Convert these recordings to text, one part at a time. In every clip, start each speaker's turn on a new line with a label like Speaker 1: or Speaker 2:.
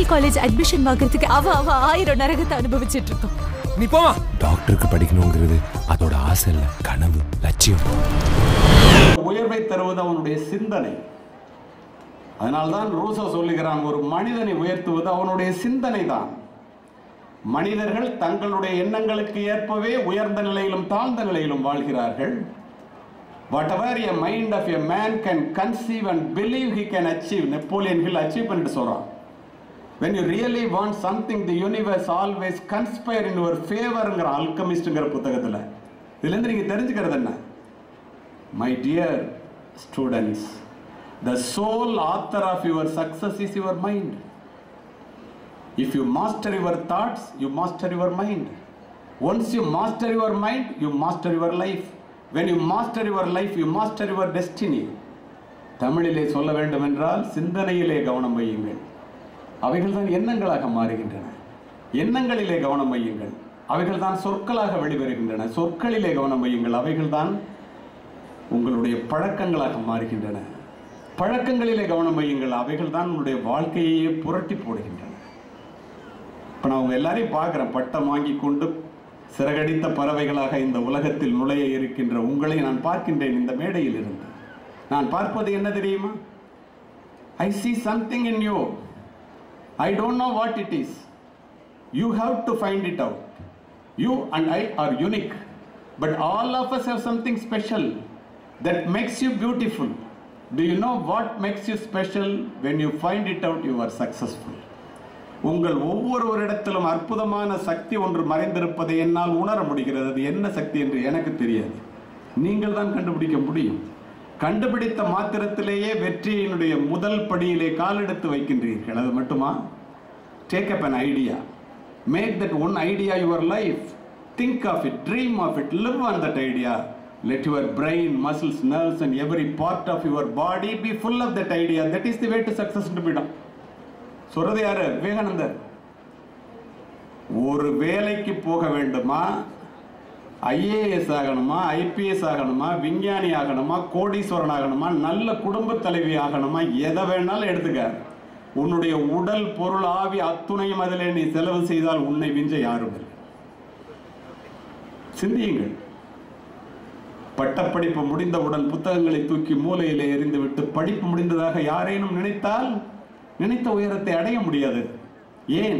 Speaker 1: Medical college admission வாங்குறதுக்கு அவ அவ ஆயிரம் நரகத்தை அனுபவிச்சிட்டு இருக்கோம்
Speaker 2: நீ போமா
Speaker 3: டாக்டருக்கு படிக்கணுங்கிறது அதோட ஆசை இல்லை கனவு லட்சியம்
Speaker 4: உயர்வை தருவது அவனுடைய சிந்தனை அதனால்தான் ரூசோ சொல்லுகிறான் ஒரு மனிதனை உயர்த்துவது அவனுடைய சிந்தனை தான் மனிதர்கள் தங்களுடைய எண்ணங்களுக்கு ஏற்பவே உயர்ந்த நிலையிலும் தாழ்ந்த நிலையிலும் வாழ்கிறார்கள் whatever a mind of a man can conceive and believe he can achieve Napoleon Hill achieve பண்ணிட்டு சொல்றான் when you really want something the universe always conspire in your favorங்கிற அல்கமிஸ்ட்ங்கிற புத்தகத்தில் இதுலேருந்து நீங்கள் தெரிஞ்சுக்கிறது என்ன my dear students the soul author of your success is your mind if you master your thoughts you master your mind once you master your mind you master your life when you master your life you master your destiny தமிழிலே சொல்ல வேண்டும் என்றால் சிந்தனையிலே கவனம் வையுங்கள் அவைகள் தான் எண்ணங்களாக மாறுகின்றன எண்ணங்களிலே கவனம் வையுங்கள் அவைகள் தான் சொற்களாக வெளிவருகின்றன சொற்களிலே கவனம் வையுங்கள் அவைகள் தான் உங்களுடைய பழக்கங்களாக மாறுகின்றன பழக்கங்களிலே கவனம் வையுங்கள் அவைகள் தான் உங்களுடைய வாழ்க்கையையே புரட்டி போடுகின்றன இப்போ நான் உங்க எல்லாரையும் பார்க்குறேன் பட்டம் வாங்கி கொண்டு சிறகடித்த பறவைகளாக இந்த உலகத்தில் நுழைய இருக்கின்ற உங்களை நான் பார்க்கின்றேன் இந்த மேடையில் இருந்து நான் பார்ப்பது என்ன தெரியுமா ஐ see something in you I don't know what it is. You have to find it out. You and I are unique, but all of us have something special that makes you beautiful. Do you know what makes you special? When you find it out, you are successful. உங்கள் ஒவ்வொருவரிடத்திலும் அற்புதமான சக்தி ஒன்று மறைந்திருப்பதை என்னால் உணர முடிகிறது அது என்ன சக்தி என்று எனக்கு தெரியாது நீங்கள் தான் கண்டுபிடிக்க முடியும் கண்டுபிடித்த மாத்திரத்திலேயே வெற்றியினுடைய முதல் படியிலே காலெடுத்து வைக்கின்றீர்கள் அது மட்டுமா take up an idea make that one idea your life think of it dream of it live on that idea let your brain muscles nerves and every part of your body be full of that idea that is the way to success விடம் சொல்றது யாரு விவேகானந்தர் ஒரு வேலைக்கு போக வேண்டுமா IAS ஆகணுமா IPS ஆகணுமா விஞ்ஞானி ஆகணுமா கோடீஸ்வரன் ஆகணுமா நல்ல குடும்ப தலைவி ஆகணுமா எதை வேணாலும் எடுத்துக்க உன்னுடைய உடல் பொருள் ஆவி அத்துணையும் அதிலே நீ செலவு செய்தால் உன்னை விஞ்ச யாரும் இல்லை சிந்தியுங்கள் பட்டப்படிப்பு முடிந்தவுடன் புத்தகங்களை தூக்கி மூலையிலே எறிந்துவிட்டு படிப்பு முடிந்ததாக யாரேனும் நினைத்தால் நினைத்த உயரத்தை அடைய முடியாது ஏன்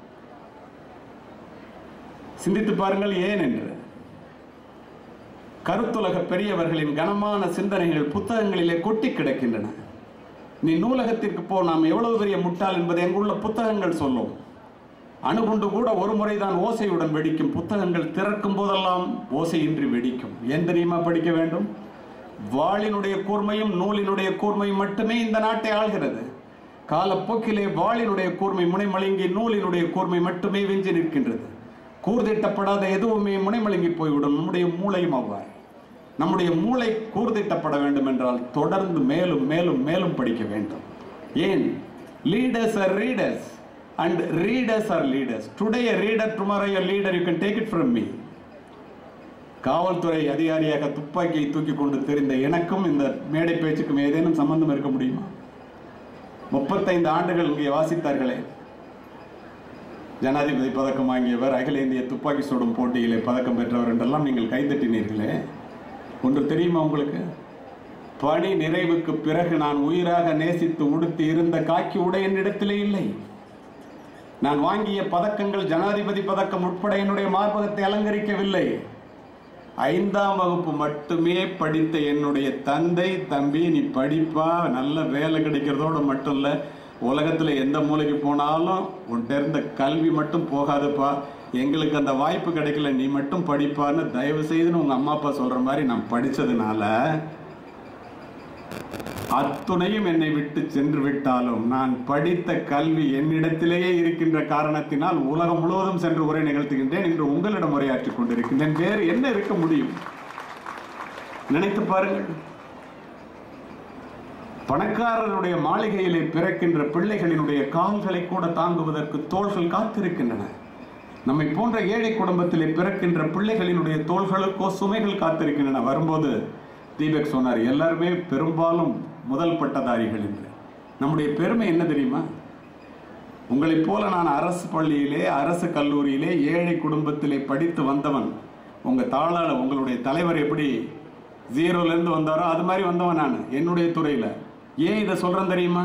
Speaker 4: சிந்தித்து பாருங்கள் ஏன் என்று கருத்துலக பெரியவர்களின் கனமான சிந்தனைகள் புத்தகங்களிலே கொட்டி கிடக்கின்றன நீ நூலகத்திற்கு போ நாம் எவ்வளவு பெரிய முட்டாள் என்பதை எங்குள்ள புத்தகங்கள் சொல்லும் அணுகுண்டு கூட ஒரு முறைதான் ஓசையுடன் வெடிக்கும் புத்தகங்கள் திறக்கும் போதெல்லாம் ஓசையின்றி வெடிக்கும் ஏன் தெரியுமா படிக்க வேண்டும் வாளினுடைய கூர்மையும் நூலினுடைய கூர்மையும் மட்டுமே இந்த நாட்டை ஆள்கிறது காலப்போக்கிலே வாளினுடைய கூர்மை முனைமழுங்கி நூலினுடைய கூர்மை மட்டுமே வெஞ்சி நிற்கின்றது கூர்திட்டப்படாத எதுவுமே முனைமழுங்கி போய்விடும் நம்முடைய மூளையும் அவ்வாறு நம்முடைய மூளை கூர்திட்டப்பட வேண்டும் என்றால் தொடர்ந்து மேலும் மேலும் மேலும் படிக்க வேண்டும் ஏன் leaders are readers and readers are leaders today reader tomorrow your leader you can take it from me காவல்துறை அதிகாரியாக துப்பாக்கியை தூக்கி கொண்டு தெரிந்த எனக்கும் இந்த மேடை பேச்சுக்கும் ஏதேனும் சம்பந்தம் இருக்க முடியுமா முப்பத்தைந்து ஆண்டுகள் இங்கே வாசித்தார்களே ஜனாதிபதி பதக்கம் வாங்கியவர் அகில இந்திய துப்பாக்கி சுடும் போட்டியிலே பதக்கம் பெற்றவர் என்றெல்லாம் நீங்கள் கைதட்டினீர்களே ஒன்று தெரியுமா உங்களுக்கு பணி நிறைவுக்கு பிறகு நான் உயிராக நேசித்து உடுத்தி இருந்த காக்கி உடை என்னிடத்திலே இல்லை நான் வாங்கிய பதக்கங்கள் ஜனாதிபதி பதக்கம் உட்பட என்னுடைய மார்பகத்தை அலங்கரிக்கவில்லை ஐந்தாம் வகுப்பு மட்டுமே படித்த என்னுடைய தந்தை தம்பி நீ படிப்பா நல்ல வேலை கிடைக்கிறதோட மட்டும் இல்லை உலகத்தில் எந்த மூலைக்கு போனாலும் உன்கிட்ட இருந்த கல்வி மட்டும் போகாதுப்பா எங்களுக்கு அந்த வாய்ப்பு கிடைக்கல நீ மட்டும் படிப்பான்னு தயவு செய்துன்னு உங்கள் அம்மா அப்பா சொல்கிற மாதிரி நான் படித்ததுனால அத்துணையும் என்னை விட்டு சென்று விட்டாலும் நான் படித்த கல்வி என்னிடத்திலேயே இருக்கின்ற காரணத்தினால் உலகம் முழுவதும் சென்று உரை நிகழ்த்துகின்றேன் என்று உங்களிடம் உரையாற்றிக் கொண்டிருக்கின்றேன் வேறு என்ன இருக்க முடியும் நினைத்து பாருங்கள் பணக்காரருடைய மாளிகையிலே பிறக்கின்ற பிள்ளைகளினுடைய கால்களை கூட தாங்குவதற்கு தோள்கள் காத்திருக்கின்றன நம்மை போன்ற ஏழை குடும்பத்திலே பிறக்கின்ற பிள்ளைகளினுடைய தோள்களுக்கோ சுமைகள் காத்திருக்கின்றன வரும்போது தீபக் சொன்னார் எல்லாருமே பெரும்பாலும் முதல் பட்டதாரிகள் என்று நம்முடைய பெருமை என்ன தெரியுமா உங்களைப் போல நான் அரசு பள்ளியிலே அரசு கல்லூரியிலே ஏழை குடும்பத்திலே படித்து வந்தவன் உங்க தாளாள உங்களுடைய தலைவர் எப்படி ஜீரோல இருந்து வந்தாரோ அது மாதிரி வந்தவன் நான் என்னுடைய துறையில ஏன் இதை சொல்றேன் தெரியுமா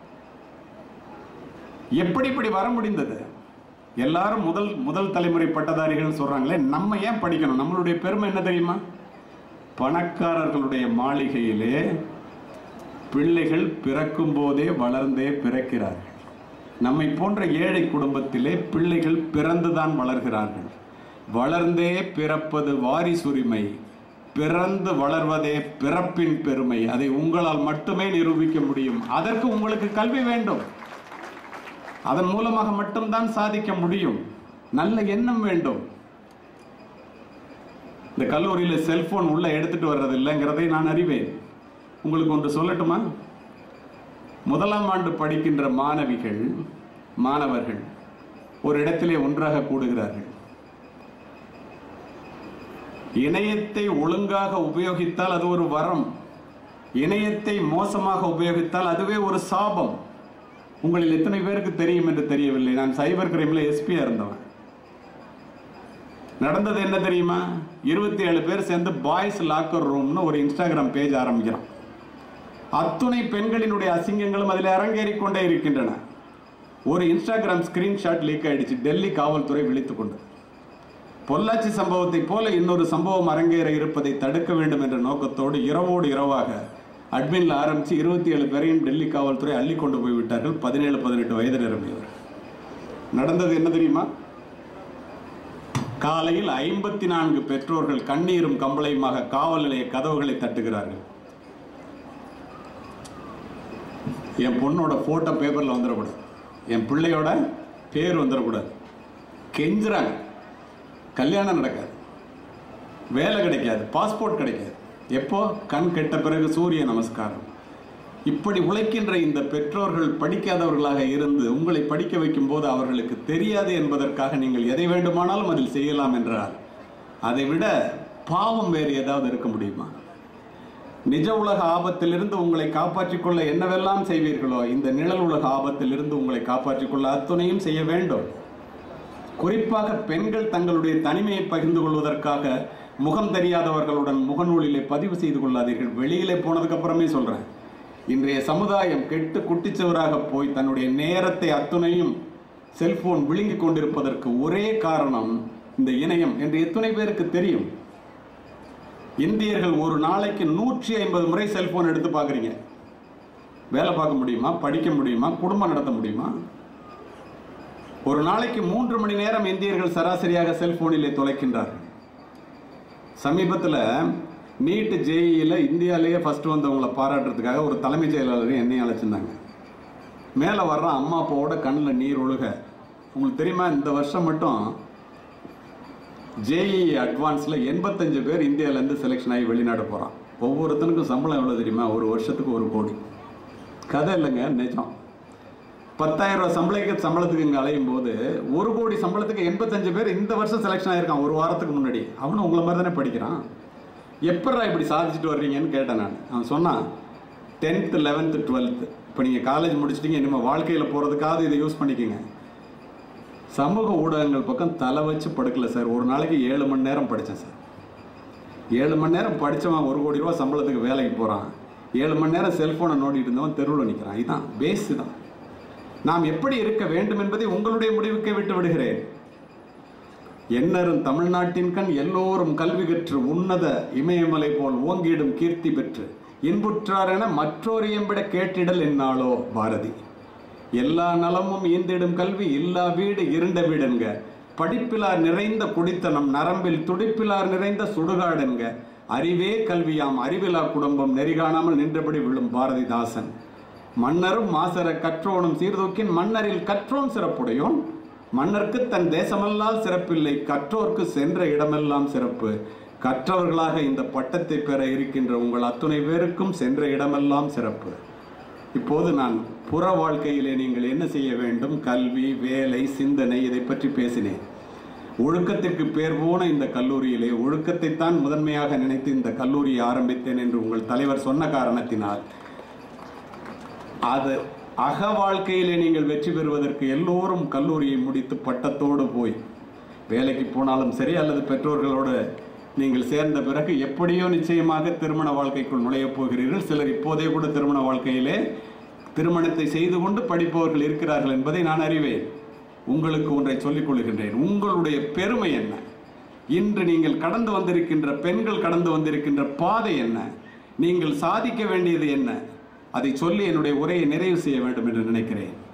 Speaker 4: எப்படி இப்படி வர முடிந்தது எல்லாரும் முதல் முதல் தலைமுறை பட்டதாரிகள் சொல்றாங்களே நம்ம ஏன் படிக்கணும் நம்மளுடைய பெருமை என்ன தெரியுமா பணக்காரர்களுடைய மாளிகையிலே பிள்ளைகள் பிறக்கும் போதே வளர்ந்தே பிறக்கிறார்கள் நம்மை போன்ற ஏழை குடும்பத்திலே பிள்ளைகள் பிறந்துதான் வளர்கிறார்கள் வளர்ந்தே பிறப்பது வாரிசுரிமை பிறந்து வளர்வதே பிறப்பின் பெருமை அதை உங்களால் மட்டுமே நிரூபிக்க முடியும் அதற்கு உங்களுக்கு கல்வி வேண்டும் அதன் மூலமாக மட்டும்தான் சாதிக்க முடியும் நல்ல எண்ணம் வேண்டும் இந்த கல்லூரியில செல்போன் உள்ள எடுத்துட்டு வர்றது இல்லைங்கிறதை நான் அறிவேன் உங்களுக்கு ஒன்று சொல்லட்டுமா முதலாம் ஆண்டு படிக்கின்ற மாணவிகள் மாணவர்கள் ஒரு இடத்திலே ஒன்றாக கூடுகிறார்கள் இணையத்தை ஒழுங்காக உபயோகித்தால் அது ஒரு வரம் இணையத்தை மோசமாக உபயோகித்தால் அதுவே ஒரு சாபம் உங்களில் எத்தனை பேருக்கு தெரியும் என்று தெரியவில்லை நான் சைபர் கிரைம்ல எஸ்பியா இருந்தவன் நடந்தது என்ன தெரியுமா இருபத்தி ஏழு பேர் சேர்ந்து பாய்ஸ் லாக்கர் ரூம்னு ஒரு இன்ஸ்டாகிராம் பேஜ் ஆரம்பிக்கிறான் அத்துணை பெண்களினுடைய அசிங்கங்களும் அதில் அரங்கேறிக் கொண்டே இருக்கின்றன ஒரு இன்ஸ்டாகிராம் ஸ்கிரீன்ஷாட் லீக் ஆயிடுச்சு டெல்லி காவல்துறை விழித்துக் கொண்டு பொள்ளாச்சி சம்பவத்தை போல இன்னொரு சம்பவம் அரங்கேற இருப்பதை தடுக்க வேண்டும் என்ற நோக்கத்தோடு இரவோடு இரவாக அட்மின்ல ஆரம்பிச்சு இருபத்தி ஏழு பேரையும் டெல்லி காவல்துறை அள்ளி கொண்டு போய் விட்டார்கள் பதினேழு பதினெட்டு வயது நிரம்பியவர் நடந்தது என்ன தெரியுமா காலையில் ஐம்பத்தி நான்கு பெற்றோர்கள் கண்ணீரும் கம்பளையுமாக காவல் நிலைய கதவுகளை தட்டுகிறார்கள் என் பொண்ணோட போட்டோ பேப்பர்ல வந்துடக்கூடாது என் பிள்ளையோட பேர் வந்துடக்கூடாது கெஞ்சுறாங்க கல்யாணம் நடக்காது வேலை கிடைக்காது பாஸ்போர்ட் கிடைக்காது எப்போ கண் கெட்ட பிறகு சூரிய நமஸ்காரம் இப்படி உழைக்கின்ற இந்த பெற்றோர்கள் படிக்காதவர்களாக இருந்து உங்களை படிக்க வைக்கும் போது அவர்களுக்கு தெரியாது என்பதற்காக நீங்கள் எதை வேண்டுமானாலும் அதில் செய்யலாம் என்றால் அதை விட பாவம் வேறு ஏதாவது இருக்க முடியுமா நிஜ உலக ஆபத்திலிருந்து உங்களை காப்பாற்றிக் கொள்ள என்னவெல்லாம் செய்வீர்களோ இந்த நிழல் உலக ஆபத்திலிருந்து உங்களை காப்பாற்றிக் கொள்ள அத்துணையும் செய்ய வேண்டும் குறிப்பாக பெண்கள் தங்களுடைய தனிமையை பகிர்ந்து கொள்வதற்காக முகம் தெரியாதவர்களுடன் முகநூலிலே பதிவு செய்து கொள்ளாதீர்கள் வெளியிலே போனதுக்கு அப்புறமே சொல்றேன் இன்றைய சமுதாயம் கெட்டு குட்டிச்சுவராக போய் தன்னுடைய நேரத்தை அத்துணையும் செல்போன் விழுங்கிக் கொண்டிருப்பதற்கு ஒரே காரணம் இந்த இணையம் என்று எத்தனை பேருக்கு தெரியும் இந்தியர்கள் ஒரு நாளைக்கு நூற்றி ஐம்பது முறை செல்போன் எடுத்து பார்க்குறீங்க வேலை பார்க்க முடியுமா படிக்க முடியுமா குடும்பம் நடத்த முடியுமா ஒரு நாளைக்கு மூன்று மணி நேரம் இந்தியர்கள் சராசரியாக செல்போனிலே தொலைக்கின்றார்கள் சமீபத்தில் நீட் ஜேஇயில் இந்தியாவிலேயே ஃபர்ஸ்ட் வந்தவங்களை பாராட்டுறதுக்காக ஒரு தலைமைச் செயலாளர் என்னையும் அழைச்சிருந்தாங்க மேலே வர்ற அம்மா அப்பாவோட கண்ணில் நீர் ஒழுக உங்களுக்கு தெரியுமா இந்த வருஷம் மட்டும் ஜேஇ அட்வான்ஸில் எண்பத்தஞ்சு பேர் இந்தியாவிலேருந்து செலெக்ஷன் ஆகி வெளிநாடு போகிறான் ஒவ்வொருத்தனுக்கும் சம்பளம் எவ்வளோ தெரியுமா ஒரு வருஷத்துக்கு ஒரு கோடி கதை இல்லைங்க நிஜம் பத்தாயிரம் ரூபாய் சம்பளத்துக்கு சம்பளத்துக்கு இங்கே அலையும் போது ஒரு கோடி சம்பளத்துக்கு எண்பத்தஞ்சு பேர் இந்த வருஷம் செலெக்ஷன் ஆயிருக்கான் ஒரு வாரத்துக்கு முன்னாடி அவனும் உங்களை மாதிரி தானே படிக்கிறான் எப்படா இப்படி சாதிச்சுட்டு வர்றீங்கன்னு கேட்டேன் நான் அவன் சொன்னான் டென்த்து லெவன்த்து டுவெல்த்து இப்போ நீங்கள் காலேஜ் முடிச்சிட்டீங்க இனிமேல் வாழ்க்கையில் போகிறதுக்காவது இதை யூஸ் பண்ணிக்கோங்க சமூக ஊடகங்கள் பக்கம் தலை வச்சு படுக்கல சார் ஒரு நாளைக்கு ஏழு மணி நேரம் படித்தேன் சார் ஏழு மணி நேரம் படித்தவன் ஒரு கோடி ரூபா சம்பளத்துக்கு வேலைக்கு போகிறான் ஏழு மணி நேரம் செல்ஃபோனை நோண்டிட்டு இருந்தவன் தெருவில் நிற்கிறான் இதுதான் பேஸ் தான் நாம் எப்படி இருக்க வேண்டும் என்பதை உங்களுடைய முடிவுக்கே விட்டு விடுகிறேன் என்னரும் தமிழ்நாட்டின் கண் எல்லோரும் கல்வி கற்று உன்னத இமயமலை போல் ஓங்கிடும் கீர்த்தி பெற்று இன்புற்றார் என மற்றோர் இயம்பிட கேட்டிடல் என்னாளோ பாரதி எல்லா நலமும் ஈந்திடும் கல்வி இல்லா வீடு இருண்ட வீடுங்க படிப்பிலார் நிறைந்த குடித்தனம் நரம்பில் துடிப்பிலார் நிறைந்த சுடுகாடுங்க அறிவே கல்வியாம் அறிவிலா குடும்பம் நெறிகாணாமல் நின்றபடி விழும் பாரதிதாசன் மன்னரும் மாசர கற்றோனும் சீர்தூக்கின் மன்னரில் கற்றோன் சிறப்புடையோன் மன்னர்க்கு தன் தேசமெல்லாம் சிறப்பில்லை கற்றோர்க்கு சென்ற இடமெல்லாம் சிறப்பு கற்றவர்களாக இந்த பட்டத்தை பெற இருக்கின்ற உங்கள் அத்துணை பேருக்கும் சென்ற இடமெல்லாம் சிறப்பு இப்போது நான் புற வாழ்க்கையிலே நீங்கள் என்ன செய்ய வேண்டும் கல்வி வேலை சிந்தனை இதை பற்றி பேசினேன் ஒழுக்கத்திற்கு பேர் போன இந்த கல்லூரியிலே ஒழுக்கத்தை தான் முதன்மையாக நினைத்து இந்த கல்லூரியை ஆரம்பித்தேன் என்று உங்கள் தலைவர் சொன்ன காரணத்தினால் அது அக வாழ்க்கையிலே நீங்கள் வெற்றி பெறுவதற்கு எல்லோரும் கல்லூரியை முடித்து பட்டத்தோடு போய் வேலைக்கு போனாலும் சரி அல்லது பெற்றோர்களோடு நீங்கள் சேர்ந்த பிறகு எப்படியோ நிச்சயமாக திருமண வாழ்க்கைக்குள் நுழையப் போகிறீர்கள் சிலர் இப்போதே கூட திருமண வாழ்க்கையிலே திருமணத்தை செய்து கொண்டு படிப்பவர்கள் இருக்கிறார்கள் என்பதை நான் அறிவேன் உங்களுக்கு ஒன்றை சொல்லிக் கொள்கின்றேன் உங்களுடைய பெருமை என்ன இன்று நீங்கள் கடந்து வந்திருக்கின்ற பெண்கள் கடந்து வந்திருக்கின்ற பாதை என்ன நீங்கள் சாதிக்க வேண்டியது என்ன அதை சொல்லி என்னுடைய உரையை நிறைவு செய்ய வேண்டும் என்று நினைக்கிறேன்